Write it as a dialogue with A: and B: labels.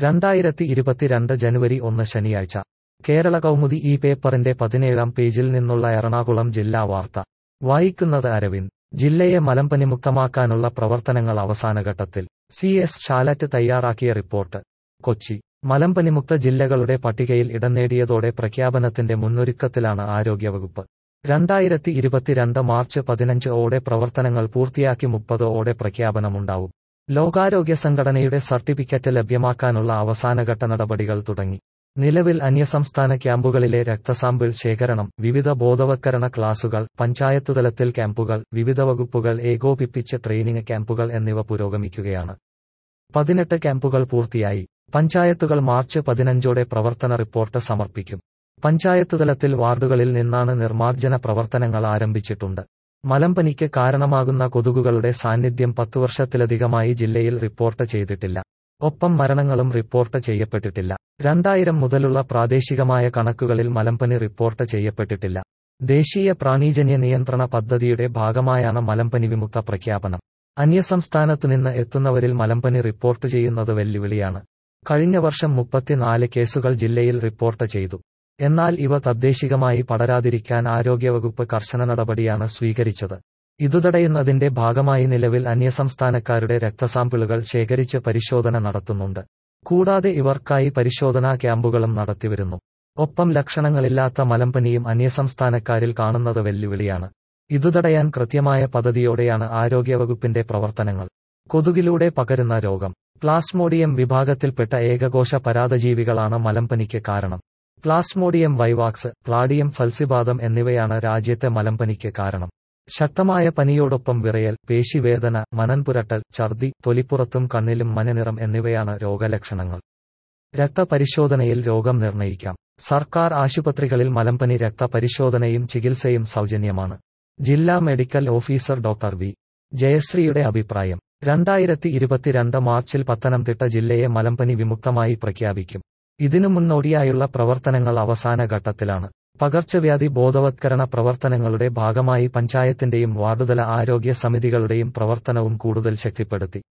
A: രണ്ടായിരത്തി ഇരുപത്തിരണ്ട് ജനുവരി ഒന്ന് ശനിയാഴ്ച കേരള കൗമുദി ഈ പേപ്പറിന്റെ പതിനേഴാം പേജിൽ നിന്നുള്ള എറണാകുളം ജില്ലാ വാർത്ത വായിക്കുന്നത് അരവിന്ദ് ജില്ലയെ മലമ്പനിമുക്തമാക്കാനുള്ള പ്രവർത്തനങ്ങൾ അവസാനഘട്ടത്തിൽ സി എസ് ഷാലറ്റ് തയ്യാറാക്കിയ റിപ്പോർട്ട് കൊച്ചി മലമ്പനിമുക്ത ജില്ലകളുടെ പട്ടികയിൽ ഇടം നേടിയതോടെ പ്രഖ്യാപനത്തിന്റെ മുന്നൊരുക്കത്തിലാണ് ആരോഗ്യവകുപ്പ് രണ്ടായിരത്തി ഇരുപത്തിരണ്ട് മാർച്ച് പതിനഞ്ച് ഓടെ പ്രവർത്തനങ്ങൾ പൂർത്തിയാക്കി മുപ്പത് ഓടെ പ്രഖ്യാപനമുണ്ടാവും ലോകാരോഗ്യ സംഘടനയുടെ സർട്ടിഫിക്കറ്റ് ലഭ്യമാക്കാനുള്ള അവസാനഘട്ട നടപടികൾ തുടങ്ങി നിലവിൽ അന്യസംസ്ഥാന ക്യാമ്പുകളിലെ രക്തസാമ്പിൾ ശേഖരണം വിവിധ ബോധവത്കരണ ക്ലാസുകൾ പഞ്ചായത്തുതലത്തിൽ ക്യാമ്പുകൾ വിവിധ വകുപ്പുകൾ ഏകോപിപ്പിച്ച് ട്രെയിനിങ് ക്യാമ്പുകൾ എന്നിവ പുരോഗമിക്കുകയാണ് പതിനെട്ട് ക്യാമ്പുകൾ പൂർത്തിയായി പഞ്ചായത്തുകൾ മാർച്ച് പതിനഞ്ചോടെ പ്രവർത്തന റിപ്പോർട്ട് സമർപ്പിക്കും പഞ്ചായത്തുതലത്തിൽ വാർഡുകളിൽ നിന്നാണ് നിർമ്മാർജ്ജന പ്രവർത്തനങ്ങൾ ആരംഭിച്ചിട്ടുണ്ട് മലമ്പനിക്ക് കാരണമാകുന്ന കൊതുകുകളുടെ സാന്നിധ്യം പത്തു വർഷത്തിലധികമായി ജില്ലയിൽ റിപ്പോർട്ട് ചെയ്തിട്ടില്ല ഒപ്പം മരണങ്ങളും റിപ്പോർട്ട് ചെയ്യപ്പെട്ടിട്ടില്ല രണ്ടായിരം മുതലുള്ള പ്രാദേശികമായ കണക്കുകളിൽ മലമ്പനി റിപ്പോർട്ട് ചെയ്യപ്പെട്ടിട്ടില്ല ദേശീയ പ്രാണീജന്യ നിയന്ത്രണ പദ്ധതിയുടെ ഭാഗമായാണ് മലമ്പനി വിമുക്ത പ്രഖ്യാപനം അന്യസംസ്ഥാനത്തുനിന്ന് എത്തുന്നവരിൽ മലമ്പനി റിപ്പോർട്ട് ചെയ്യുന്നത് വെല്ലുവിളിയാണ് കഴിഞ്ഞ വർഷം മുപ്പത്തിനാല് കേസുകൾ ജില്ലയിൽ റിപ്പോർട്ട് ചെയ്തു എന്നാൽ ഇവ തദ്ദേശികമായി പടരാതിരിക്കാൻ ആരോഗ്യവകുപ്പ് കർശന നടപടിയാണ് സ്വീകരിച്ചത് ഇതുതടയുന്നതിന്റെ ഭാഗമായി നിലവിൽ അന്യസംസ്ഥാനക്കാരുടെ രക്തസാമ്പിളുകൾ ശേഖരിച്ച് പരിശോധന നടത്തുന്നുണ്ട് കൂടാതെ ഇവർക്കായി പരിശോധനാ ക്യാമ്പുകളും നടത്തിവരുന്നു ഒപ്പം ലക്ഷണങ്ങളില്ലാത്ത മലമ്പനിയും അന്യസംസ്ഥാനക്കാരിൽ കാണുന്നത് വെല്ലുവിളിയാണ് ഇതുതടയാൻ കൃത്യമായ പദ്ധതിയോടെയാണ് ആരോഗ്യവകുപ്പിന്റെ പ്രവർത്തനങ്ങൾ കൊതുകിലൂടെ പകരുന്ന രോഗം പ്ലാസ്മോഡിയം വിഭാഗത്തിൽപ്പെട്ട ഏകകോശ പരാതജീവികളാണ് മലമ്പനിക്ക് കാരണം പ്ലാസ്മോഡിയം വൈവാക്സ് പ്ലാഡിയം ഫൽസിബാദം എന്നിവയാണ് രാജ്യത്തെ മലമ്പനിക്ക് കാരണം ശക്തമായ പനിയോടൊപ്പം വിറയൽ പേശിവേദന മനൻപുരട്ടൽ ഛർദി തൊലിപ്പുറത്തും കണ്ണിലും മനനിറം എന്നിവയാണ് രോഗലക്ഷണങ്ങൾ രക്തപരിശോധനയിൽ രോഗം നിർണയിക്കാം സർക്കാർ ആശുപത്രികളിൽ മലമ്പനി രക്തപരിശോധനയും ചികിത്സയും സൗജന്യമാണ് ജില്ലാ മെഡിക്കൽ ഓഫീസർ ഡോക്ടർ വി ജയശ്രീയുടെ അഭിപ്രായം രണ്ടായിരത്തി ഇരുപത്തിരണ്ട് മാർച്ചിൽ പത്തനംതിട്ട ജില്ലയെ മലമ്പനി വിമുക്തമായി പ്രഖ്യാപിക്കും ഇതിനു മുന്നോടിയായുള്ള പ്രവർത്തനങ്ങൾ അവസാന ഘട്ടത്തിലാണ് പകർച്ചവ്യാധി ബോധവത്കരണ പ്രവർത്തനങ്ങളുടെ ഭാഗമായി പഞ്ചായത്തിന്റെയും വാർഡുതല ആരോഗ്യ സമിതികളുടെയും പ്രവർത്തനവും കൂടുതൽ ശക്തിപ്പെടുത്തി